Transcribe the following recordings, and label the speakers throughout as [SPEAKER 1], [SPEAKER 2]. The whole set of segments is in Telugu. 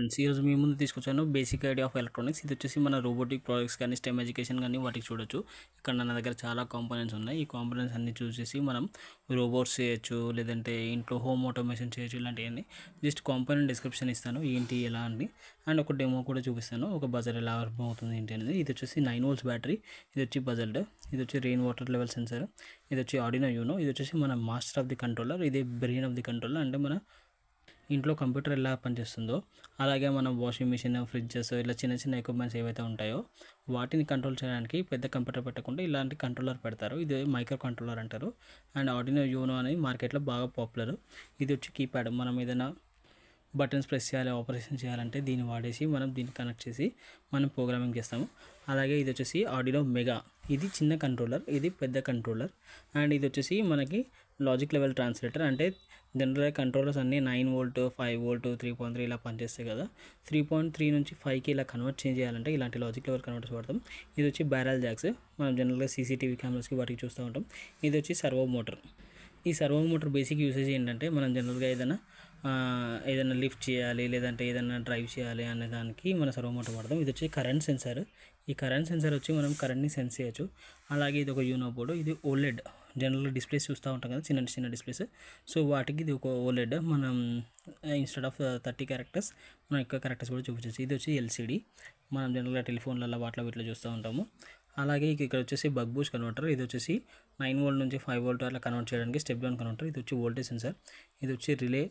[SPEAKER 1] ఫ్రెండ్స్ ఈరోజు మీ ముందు తీసుకొచ్చాను బేసిక్ ఐడియా ఆఫ్ ఎలక్ట్రానిక్స్ ఇది వచ్చేసి మన రోబోటిక్ ప్రాజెక్ట్స్ కానీ స్టెమ్ ఎడ్యుకేషన్ కానీ వాటికి చూడొచ్చు ఇక్కడ నా దగ్గర చాలా కాంపోనెంట్స్ ఉన్నాయి ఈ కాంపోనెంట్స్ అన్ని చూసేసి మనం రోబోట్స్ చేయొచ్చు లేదంటే ఇంట్లో హోమ్ ఆటోమేషన్ చేయొచ్చు ఇలాంటివన్నీ జస్ట్ కాంపోనెంట్ డిస్క్రిప్షన్ ఇస్తాను ఏంటి ఎలా అండి అండ్ ఒక డెమో కూడా చూపిస్తాను ఒక బజర్ ఎలా వర్క్ అవుతుంది ఏంటి అనేది ఇది వచ్చేసి నైన్ వోల్ట్స్ బ్యాటరీ ఇది వచ్చి బజల్డ్ ఇది వచ్చి రెయిన్ వాటర్ లెవెల్ సెన్సర్ ఇది వచ్చి ఆడినో యూనో ఇది వచ్చేసి మన మాస్టర్ ఆఫ్ ది కంట్రోలర్ ఇది బ్రెయిన్ ఆఫ్ ది కంట్రోలర్ అంటే మన ఇంట్లో కంప్యూటర్ ఎలా పనిచేస్తుందో అలాగే మనం వాషింగ్ మిషన్ ఫ్రిడ్జెస్ ఇలా చిన్న చిన్న ఎక్విప్మెంట్స్ ఏవైతే ఉంటాయో వాటిని కంట్రోల్ చేయడానికి పెద్ద కంప్యూటర్ పెట్టకుండా ఇలాంటి కంట్రోలర్ పెడతారు ఇది మైక్రో కంట్రోలర్ అంటారు అండ్ ఆర్డినో యూనో అనేది మార్కెట్లో బాగా పాపులర్ ఇది వచ్చి కీప్యాడ్ మనం ఏదైనా బటన్స్ ప్రెస్ చేయాలి ఆపరేషన్ చేయాలంటే దీన్ని వాడేసి మనం దీన్ని కనెక్ట్ చేసి మనం ప్రోగ్రామింగ్ చేస్తాము అలాగే ఇది వచ్చేసి ఆడినో మెగా ఇది చిన్న కంట్రోలర్ ఇది పెద్ద కంట్రోలర్ అండ్ ఇది వచ్చేసి మనకి లాజిక్ లెవెల్ ట్రాన్స్లేటర్ అంటే జనరల్గా కంట్రోలర్స్ అన్నీ nine volt five volt three point three ఇలా పనిచేస్తాయి కదా త్రీ పాయింట్ త్రీ నుంచి ఫైవ్కి ఇలా కన్వర్ట్ చేంజ్ చేయాలంటే ఇలాంటి లాజిక్ లెవెల్ కన్వర్టర్స్ వాడతాం ఇది వచ్చి బ్యారల్ జాక్స్ మనం జనరల్గా సీసీటీవీ కెమెరాస్కి వాటికి చూస్తూ ఉంటాం ఇది వచ్చి సర్వో మోటార్ ఈ సర్వో మోటార్ బేసిక్ యూసేజ్ ఏంటంటే మనం జనరల్గా ఏదైనా ఆ, ఏదైనా లిఫ్ట్ చేయాలి లేదంటే ఏదైనా డ్రైవ్ చేయాలి అనే దానికి మన సర్వో మోటార్ వాడతాం ఇది వచ్చి కరెంట్ సెన్సార్ ఈ కరెంట్ సెన్సార్ వచ్చి మనం కరెంట్ని సెన్స్ చేయొచ్చు అలాగే ఇది ఒక యూనో బోర్డు ఇది ఓలెడ్ జనరల్గా డిస్ప్లేస్ చూస్తూ ఉంటాం కదా చిన్న చిన్న డిస్ప్లేస్ సో వాటికి ఇది ఒక ఓలెడ్ మనం ఇన్స్టెడ్ ఆఫ్ థర్టీ క్యారెక్టర్స్ మనం ఎక్కువ క్యారెక్టర్స్ కూడా చూపించవచ్చు ఇది వచ్చి ఎల్సిడి మనం జనరల్గా టెలిఫోన్లలో వాటిలో వీటిలో చూస్తూ ఉంటాము అలాగే ఇక ఇక్కడ వచ్చేసి బగ్ బూస్ట్ కన్వర్టర్ ఇది వచ్చేసి నైన్ వోల్ట్ నుంచి ఫైవ్ వోల్ట్ అట్లా కన్వర్ట్ చేయడానికి స్టెప్ డౌన్ కన్వర్టర్ ఇది వచ్చి వోల్టేజ్ సెన్సార్ ఇది వచ్చి రిలే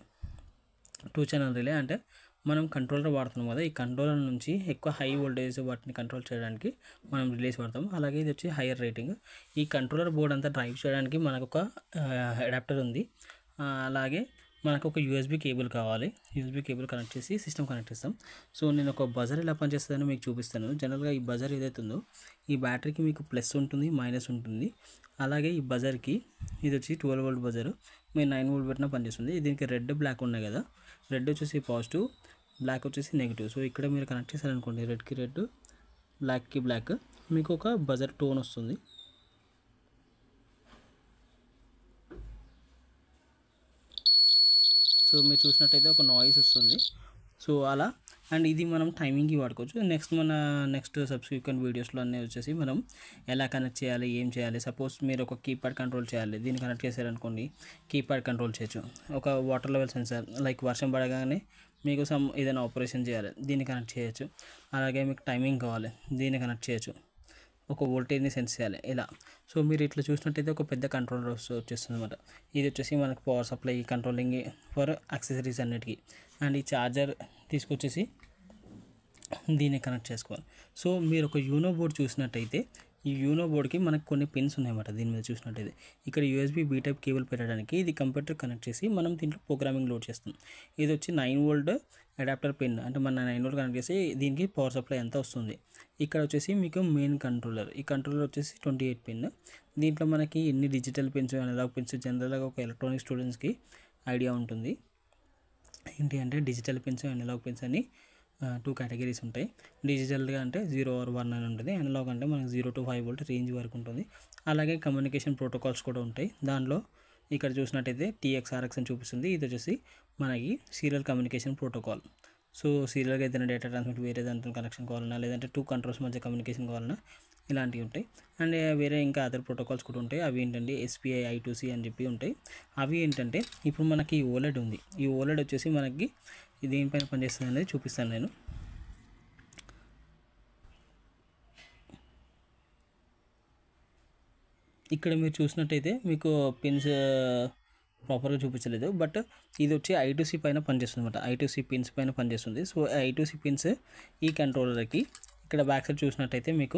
[SPEAKER 1] టూ ఛానల్ రిలే అంటే మనం కంట్రోలర్ వాడుతున్నాం కదా ఈ కంట్రోలర్ నుంచి ఎక్కువ హై వోల్టేజ్ వాటిని కంట్రోల్ చేయడానికి మనం రిలేస్ వాడతాం అలాగే ఇది వచ్చి హైయర్ రేటింగ్ ఈ కంట్రోలర్ బోర్డ్ అంతా డ్రైవ్ చేయడానికి మనకు ఒక అడాప్టర్ ఉంది ఆ, అలాగే మనకు ఒక యూఎస్బి కేబుల్ కావాలి యూఎస్బి కేబుల్ కనెక్ట్ చేసి సిస్టమ్ కనెక్ట్ చేస్తాం సో నేను ఒక బజర్ ఎలా పనిచేస్తుందని మీకు చూపిస్తాను జనరల్గా ఈ బజర్ ఏదైతే ఉందో ఈ బ్యాటరీకి మీకు ప్లస్ ఉంటుంది మైనస్ ఉంటుంది అలాగే ఈ బజర్కి ఇది వచ్చి ట్వెల్వ్ వోల్ట్ బజర్ మీరు నైన్ వోల్ట్ పెట్టినా పనిచేస్తుంది దీనికి రెడ్ బ్లాక్ ఉన్నాయి కదా రెడ్ వచ్చేసి పాజిటివ్ బ్లాక్ వచ్చేసి నెగిటివ్ సో ఇక్కడ మీరు కనెక్ట్ చేశారనుకోండి రెడ్కి రెడ్ బ్లాక్కి బ్లాక్ మీకు ఒక బజర్ టోన్ వస్తుంది సో మీరు చూసినట్టయితే ఒక నాయిస్ వస్తుంది సో అలా అండ్ ఇది మనం టైమింగ్కి వాడుకోవచ్చు నెక్స్ట్ మన నెక్స్ట్ సబ్స్క్రిప్షన్ వీడియోస్లో అన్నీ వచ్చేసి మనం ఎలా కనెక్ట్ చేయాలి ఏం చేయాలి సపోజ్ మీరు ఒక కీప్యాడ్ కంట్రోల్ చేయాలి దీన్ని కనెక్ట్ చేశారనుకోండి కీప్యాడ్ కంట్రోల్ చేయొచ్చు ఒక వాటర్ లెవెల్ సెన్సార్ లైక్ వర్షం పడగానే మీకు సమ్ ఏదైనా ఆపరేషన్ చేయాలి దీన్ని కనెక్ట్ చేయొచ్చు అలాగే మీకు టైమింగ్ కావాలి దీన్ని కనెక్ట్ చేయొచ్చు ఒక వోల్టేజ్ని సెన్స్ చేయాలి ఇలా సో మీరు ఇట్లా చూసినట్టయితే ఒక పెద్ద కంట్రోలర్ వచ్చేస్తుంది అనమాట ఇది వచ్చేసి మనకు power supply controlling for accessories అన్నిటికీ అండ్ ఈ ఛార్జర్ తీసుకొచ్చేసి దీన్ని కనెక్ట్ చేసుకోవాలి సో మీరు ఒక యూనో బోర్డ్ చూసినట్టయితే ఈ యూనో బోర్డ్కి మనకు కొన్ని పిన్స్ ఉన్నాయన్నమాట దీని మీద చూసినట్టయితే ఇక్కడ యూఎస్బీ బీ టైప్ కేబుల్ పెట్టడానికి ఇది కంప్యూటర్ కనెక్ట్ చేసి మనం దీంట్లో ప్రోగ్రామింగ్ లోడ్ చేస్తాం ఇది వచ్చి నైన్ వోల్ట్ అడాప్టర్ పిన్ అంటే మన నైన్ వోల్ట్ కనెక్ట్ చేసి దీనికి పవర్ సప్లై ఎంత వస్తుంది ఇక్కడ వచ్చేసి మీకు మెయిన్ కంట్రోలర్ ఈ కంట్రోలర్ వచ్చేసి ట్వంటీ ఎయిట్ పిన్ దీంట్లో మనకి ఎన్ని డిజిటల్ పిన్స్ అనలాగ్ పిన్స్ జనరల్గా ఒక ఎలక్ట్రానిక్ స్టూడెంట్స్కి ఐడియా ఉంటుంది ఏంటి అంటే డిజిటల్ పిన్స్ అనలాగ్ పిన్స్ అని టూ కేటగిరీస్ ఉంటాయి డిజిటల్గా అంటే జీరో ఆర్ వన్ అని ఉంటుంది అనలాగ్ అంటే మనకి zero to five volt range వరకు ఉంటుంది అలాగే కమ్యూనికేషన్ ప్రోటోకాల్స్ కూడా ఉంటాయి దానిలో ఇక్కడ చూసినట్టయితే టీఎక్స్ఆర్ఎక్స్ అని చూపిస్తుంది ఇది వచ్చేసి మనకి సీరియల్ కమ్యూనికేషన్ ప్రోటోకాల్ సో సీరియల్గా ఏదైనా డేటా ట్రాన్స్మిట్ వేరే దాంతో కనెక్షన్ కావాలన్నా లేదంటే టూ కంట్రోల్స్ మధ్య కమ్యూనికేషన్ కావాలన్నా ఇలాంటివి ఉంటాయి అండ్ వేరే ఇంకా అదర్ ప్రోటోకాల్స్ కూడా ఉంటాయి అవి ఏంటంటే ఎస్పీఐ ఐ సి అని చెప్పి ఉంటాయి అవి ఏంటంటే ఇప్పుడు మనకి ఈ ఓలెడ్ ఉంది ఈ ఓలెడ్ వచ్చేసి మనకి దేనిపైన పనిచేస్తుంది అనేది చూపిస్తాను నేను ఇక్కడ మీరు చూసినట్టయితే మీకు పిన్స్ ప్రాపర్గా చూపించలేదు బట్ ఇది వచ్చి ఐటీసీ పైన పనిచేస్తుంది అనమాట ఐటీసీ పిన్స్ పైన పనిచేస్తుంది సో ఐటీసీ పిన్స్ ఈ కంట్రోలర్కి ఇక్కడ బ్యాక్ సైడ్ చూసినట్టయితే మీకు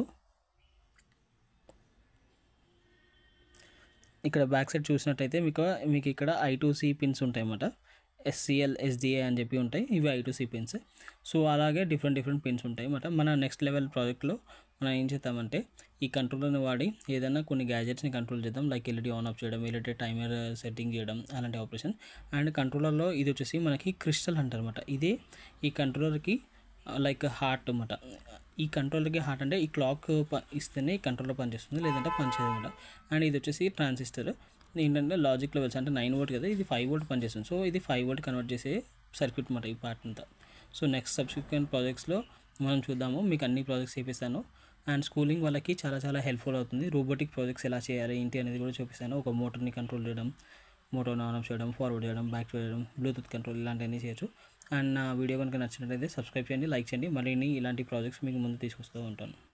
[SPEAKER 1] ఇక్కడ బ్యాక్ సైడ్ చూసినట్టయితే మీకు మీకు ఇక్కడ ఐటూసీ పిన్స్ ఉంటాయి అన్నమాట ఎస్సిఎల్ ఎస్డిఏ అని చెప్పి ఉంటాయి ఇవి ఐటూసీ పిన్స్ సో అలాగే డిఫరెంట్ డిఫరెంట్ పిన్స్ ఉంటాయి అన్నమాట మన నెక్స్ట్ లెవెల్ ప్రాజెక్ట్లో మనం ఏం చేద్దామంటే ఈ కంట్రోలర్ని వాడి ఏదైనా కొన్ని గ్యాజెట్స్ని కంట్రోల్ చేద్దాం లైక్ ఎల్ఈడి ఆన్ ఆఫ్ చేయడం ఎల్ఈడి టైమర్ సెట్టింగ్ చేయడం అలాంటి ఆపరేషన్ అండ్ కంట్రోలర్లో ఇది వచ్చేసి మనకి క్రిస్టల్ అంటారు అనమాట ఇదే ఈ కంట్రోలర్కి లైక్ హార్ట్ అనమాట ఈ కంట్రోలర్కి హార్ట్ అంటే ఈ క్లాక్ ప- ఇస్తేనే ఈ కంట్రోలర్ పనిచేస్తుంది లేదంటే పనిచేయదు అనమాట అండ్ ఇది వచ్చేసి ట్రాన్సిస్టర్ ఏంటంటే లాజిక్ లెవెల్స్ అంటే నైన్ వోల్ట్ కదా ఇది ఫైవ్ వోల్ట్ పనిచేస్తుంది సో ఇది ఫైవ్ వోల్ట్ కన్వర్ట్ చేసే సర్క్యూట్ అనమాట ఈ పార్ట్ అంతా సో నెక్స్ట్ సబ్సిక్వెంట్ ప్రాజెక్ట్స్లో మనం చూద్దాము మీకు అన్ని ప్రాజెక్ట్స్ చూపిస్తాను అండ్ స్కూలింగ్ వాళ్ళకి చాలా చాలా హెల్ప్ఫుల్ అవుతుంది రోబోటిక్ ప్రాజెక్ట్స్ ఎలా చేయాలి ఏంటి అనేది కూడా చూపిస్తాను ఒక మోటార్ని కంట్రోల్ చేయడం మోటార్ని ఆన్ ఆఫ్ చేయడం ఫార్వర్డ్ చేయడం బ్యాక్ చేయడం బ్లూటూత్ కంట్రోల్ ఇలాంటివన్నీ చేయొచ్చు అండ్ నా వీడియో కనుక నచ్చినట్లయితే సబ్స్క్రైబ్ చేయండి లైక్ చేయండి మరిన్ని ఇలాంటి ప్రాజెక్ట్స్ మీకు ముందు తీసుకొస్తూ ఉంటాను